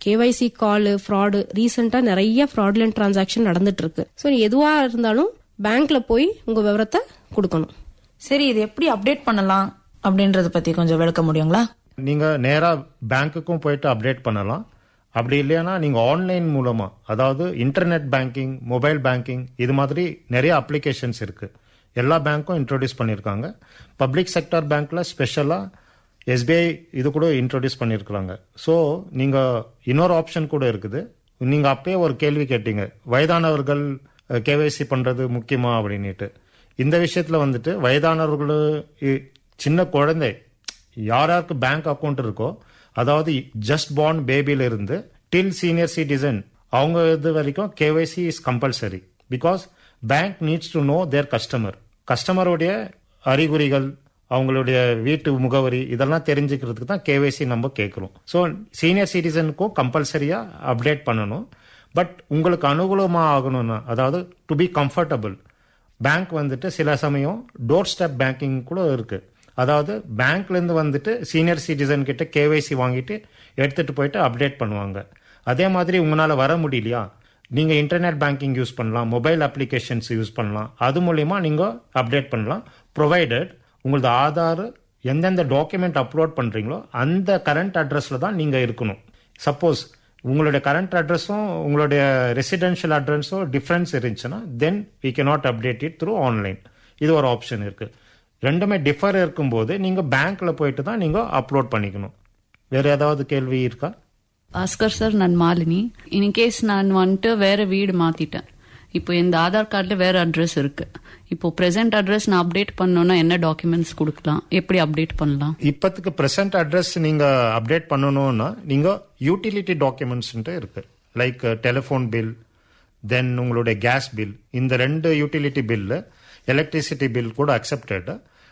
KYC கால் fraud ரீசெண்டா நிறைய fraudulent transaction நடந்துட்டு இருக்கு ஸோ எதுவா இருந்தாலும் பேங்க்ல போய் உங்க விவரத்தை கொடுக்கணும் சரி இது எப்படி அப்டேட் பண்ணலாம் அப்படின்றத பத்தி கொஞ்சம் விளக்க முடியுங்களா நீங்க நேரா பேங்க்குக்கும் போயிட்டு அப்டேட் பண்ணலாம் அப்படி இல்லையானா நீங்க ஆன்லைன் மூலமா அதாவது இன்டர்நெட் பேங்கிங் மொபைல் பேங்கிங் இது மாதிரி நிறைய அப்ளிகேஷன்ஸ் இருக்கு எல்லா பேங்க்கும் இன்ட்ரோடியூஸ் பண்ணியிருக்காங்க பப்ளிக் செக்டர் பேங்க்ல ஸ்பெஷலா எஸ்பிஐ இது கூட இன்ட்ரோடியூஸ் பண்ணியிருக்கிறாங்க ஸோ நீங்க இன்னொரு ஆப்ஷன் கூட இருக்குது நீங்க அப்பயே ஒரு கேள்வி கேட்டீங்க வயதானவர்கள் கேவைசி பண்றது முக்கியமா அப்படின்னுட்டு இந்த விஷயத்துல வந்துட்டு வயதானவர்கள் இ- சின்ன குழந்தை யார் யாருக்கு பேங்க் அக்கவுண்ட் இருக்கோ அதாவது ஜஸ்ட் பார்ன் பேபில இருந்து டில் சீனியர் சிட்டிசன் அவங்க இது வரைக்கும் KYC is compulsory because bank needs to know their customer கஸ்டமருடைய அறிகுறிகள் அவங்களுடைய வீட்டு முகவரி இதெல்லாம் தெரிஞ்சுக்கிறதுக்கு தான் கேவைசி நம்ம கேட்குறோம் ஸோ சீனியர் சிட்டிசனுக்கும் கம்பல்சரியா அப்டேட் பண்ணணும் பட் உங்களுக்கு அனுகூலமா ஆகணும்னா அதாவது டு பி கம்ஃபர்டபுள் பேங்க் வந்துட்டு சில சமயம் டோர் ஸ்டெப் பேங்கிங் கூட இருக்கு அதாவது பேங்க்ல இருந்து வந்துட்டு சீனியர் சிட்டிசன் கிட்ட கேவைசி வாங்கிட்டு எடுத்துட்டு போயிட்டு அப்டேட் பண்ணுவாங்க அதே மாதிரி உங்களால வர முடியலையா நீங்க இன்டர்நெட் பேங்கிங் யூஸ் பண்ணலாம் மொபைல் அப்ளிகேஷன்ஸ் யூஸ் பண்ணலாம் அது மூலியமா நீங்க அப்டேட் பண்ணலாம் ப்ரொவைடட் உங்களது ஆதார் எந்தெந்த டாக்குமெண்ட் அப்லோட் பண்றீங்களோ அந்த கரண்ட் அட்ரஸ்ல தான் நீங்க இருக்கணும் சப்போஸ் உங்களுடைய கரண்ட் அட்ரஸும் உங்களுடைய ரெசிடென்ஷியல் அட்ரஸும் டிஃப்ரென்ஸ் இருந்துச்சுன்னா then we not update it through online இது ஒரு ஆப்ஷன் இருக்கு ரெண்டுமே டிஃபர் இருக்கும்போது நீங்க பேங்க்ல போயிட்டு தான் நீங்க அப்லோட் பண்ணிக்கணும் வேற ஏதாவது கேள்வி இருக்கா பாஸ்கர் சார் நான் மாலினி இன் கேஸ் நான் வந்துட்டு வேற வீடு மாத்திட்டேன் இப்போ இந்த ஆதார் கார்டுல வேற அட்ரஸ் இருக்கு இப்போ பிரசன்ட் அட்ரஸ் நான் அப்டேட் பண்ணணும்னா என்ன டாக்குமெண்ட்ஸ் கொடுக்கலாம் எப்படி அப்டேட் பண்ணலாம் இப்பத்துக்கு பிரசன்ட் அட்ரஸ் நீங்க அப்டேட் பண்ணணும்னா நீங்க யூட்டிலிட்டி டாக்குமெண்ட்ஸ் இருக்கு லைக் டெலிஃபோன் பில் தென் உங்களுடைய கேஸ் பில் இந்த ரெண்டு யூட்டிலிட்டி பில்லு எலக்ட்ரிசிட்டி பில் கூட accepted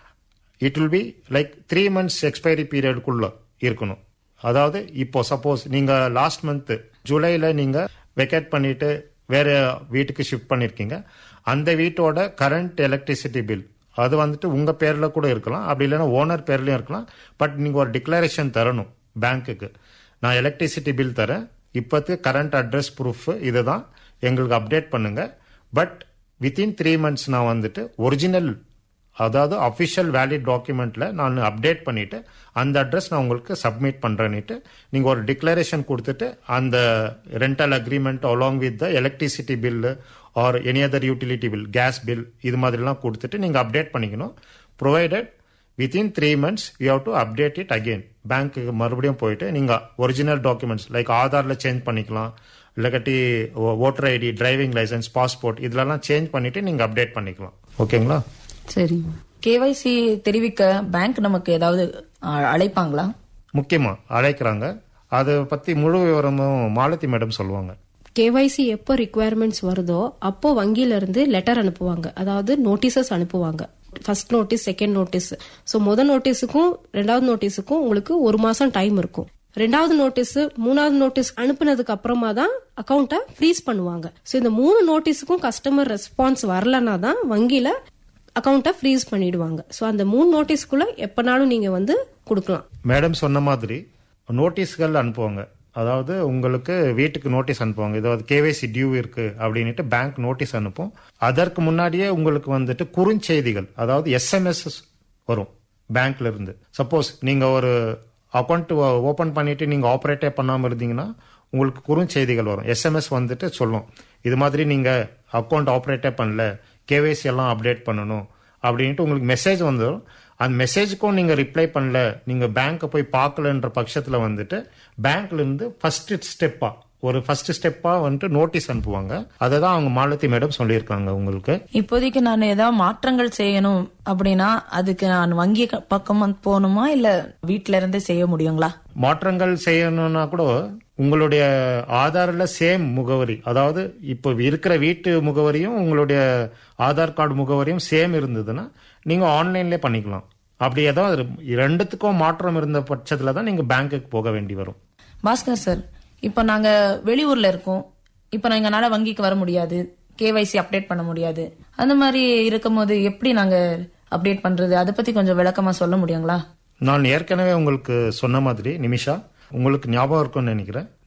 it will be like three months expiry பீரியடுக்குள்ள இருக்கணும் அதாவது இப்போ சப்போஸ் நீங்க லாஸ்ட் மந்த் ஜூலைல நீங்க வெக்கேட் பண்ணிட்டு வேற வீட்டுக்கு ஷிஃப்ட் பண்ணிருக்கீங்க அந்த வீட்டோட கரண்ட் எலக்ட்ரிசிட்டி பில் அது வந்துட்டு உங்க பேர்ல கூட இருக்கலாம் அப்படி இல்லைன்னா ஓனர் பேர்லயும் இருக்கலாம் பட் நீங்க ஒரு டிக்ளரேஷன் தரணும் பேங்க்குக்கு நான் எலக்ட்ரிசிட்டி பில் தரேன் இப்போத்துக்கு கரண்ட் அட்ரஸ் ப்ரூஃப் இதுதான் எங்களுக்கு அப்டேட் பண்ணுங்க பட் வித்தின் த்ரீ மந்த்ஸ் நான் வந்துட்டு ஒரிஜினல் அதாவது அஃபிஷியல் வேலிட் டாக்குமெண்ட்ல நான் அப்டேட் பண்ணிட்டு அந்த அட்ரஸ் நான் உங்களுக்கு சப்மிட் பண்றேன்னுட்டு நீங்க ஒரு டிக்ளரேஷன் கொடுத்துட்டு அந்த rental agreement along with the electricity bill or any other utility bill gas bill இது மாதிரிலாம் கொடுத்துட்டு நீங்க அப்டேட் பண்ணிக்கணும் provided within three months you have to update it again பேங்க்குக்கு மறுபடியும் போயிட்டு நீங்க ஒரிஜினல் டாக்குமெண்ட்ஸ் லைக் ஆதார்ல சேஞ்ச் பண்ணிக்கலாம் இல்லாட்டி voter ID driving licence passport இதுலலாம் சேஞ்ச் பண்ணிட்டு நீங்க அப்டேட் பண்ணிக்கலாம் ஓகேங்களா சரி கேவைசி தெரிவிக்க பேங்க் நமக்கு ஏதாவது அ- அழைப்பாங்களா முக்கியமா அழைக்கிறாங்க அதை பத்தி முழு விவரமும் மாலதி மேடம் சொல்லுவாங்க கேவைசி எப்போ ரிக்குவயர்மெண்ட்ஸ் வருதோ அப்போ வங்கியில இருந்து லெட்டர் அனுப்புவாங்க அதாவது நோட்டீசஸ் அனுப்புவாங்க first notice second notice so முதல் நோட்டீஸுக்கும் ரெண்டாவது நோட்டீஸுக்கும் உங்களுக்கு ஒரு மாசம் டைம் இருக்கும் ரெண்டாவது நோட்டீஸ் மூணாவது நோட்டீஸ் அனுப்புனதுக்கு அப்புறமா தான் அக்கௌண்ட்டை ஃப்ரீஸ் பண்ணுவாங்க ஸோ இந்த மூணு நோட்டீஸுக்கும் கஸ்டமர் ரெஸ்பான்ஸ் வரலனா தான் வங்கியில அக்கௌண்ட்டை ஃப்ரீஸ் பண்ணிடுவாங்க ஸோ அந்த மூணு நோட்டீஸ்க்குள்ள எப்பனாலும் நீங்க வந்து கொடுக்கலாம் மேடம் சொன்ன மாதிரி நோட்டீஸ்கள் அனுப்புவாங்க அதாவது உங்களுக்கு வீட்டுக்கு நோட்டீஸ் அனுப்புவாங்க இதாவது கேவைசி டியூ இருக்கு அப்படின்ட்டு பேங்க் நோட்டீஸ் அனுப்பும் அதற்கு முன்னாடியே உங்களுக்கு வந்துட்டு குறுஞ்செய்திகள் அதாவது எஸ்எம்எஸ் வரும் பேங்க்ல இருந்து சப்போஸ் நீங்க ஒரு அக்கௌண்ட் ஓபன் பண்ணிட்டு நீங்க ஆப்ரேட்டே பண்ணாம இருந்தீங்கன்னா உங்களுக்கு குறுஞ்செய்திகள் வரும் எஸ்எம்எஸ் வந்துட்டு சொல்லும் இது மாதிரி நீங்க அக்கௌண்ட் ஆப்ரேட்டே பண்ணல கேவைசி எல்லாம் அப்டேட் பண்ணணும் அப்படின்ட்டு உங்களுக்கு மெசேஜ் வந்துடும் அந்த மெசேஜுக்கும் நீங்க ரிப்ளை பண்ணல நீங்க பேங்க்கை போய் பார்க்கலன்ற பட்சத்துல வந்துட்டு பேங்க்ல இருந்து ஃபர்ஸ்ட் ஸ்டெப்பா ஒரு ஃபர்ஸ்ட் ஸ்டெப்பா வந்துட்டு நோட்டீஸ் அனுப்புவாங்க அதை தான் அவங்க மாலதி மேடம் சொல்லியிருக்காங்க உங்களுக்கு இப்போதைக்கு நான் ஏதாவது மாற்றங்கள் செய்யணும் அப்படின்னா அதுக்கு நான் வங்கி க- பக்கம் வந்து போகணுமா இல்ல வீட்ல இருந்தே செய்ய முடியுங்களா மாற்றங்கள் செய்யணும்னா கூட உங்களுடைய ஆதார்ல சேம் முகவரி அதாவது இப்போ இருக்கிற வீட்டு முகவரியும் உங்களுடைய ஆதார் கார்டு முகவரியும் சேம் இருந்ததுன்னா நீங்க ஆன்லைன்லேயே பண்ணிக்கலாம் அப்படி ஏதாவது ரெண்டுத்துக்கும் மாற்றம் இருந்த பட்சத்துல தான் நீங்க பேங்க்குக்கு போக வேண்டி வரும் பாஸ்கர் சார் இப்போ நாங்க வெளியூர்ல இருக்கோம் இப்போ நான் எங்களால வங்கிக்கு வர முடியாது கேவைசி அப்டேட் பண்ண முடியாது அந்த மாதிரி இருக்கும்போது எப்படி நாங்க அப்டேட் பண்றது அதை பத்தி கொஞ்சம் விளக்கமா சொல்ல முடியுங்களா நான் ஏற்கனவே உங்களுக்கு சொன்ன மாதிரி நிமிஷா உங்களுக்கு ஞாபகம் இருக்கும்னு நினைக்கிறேன்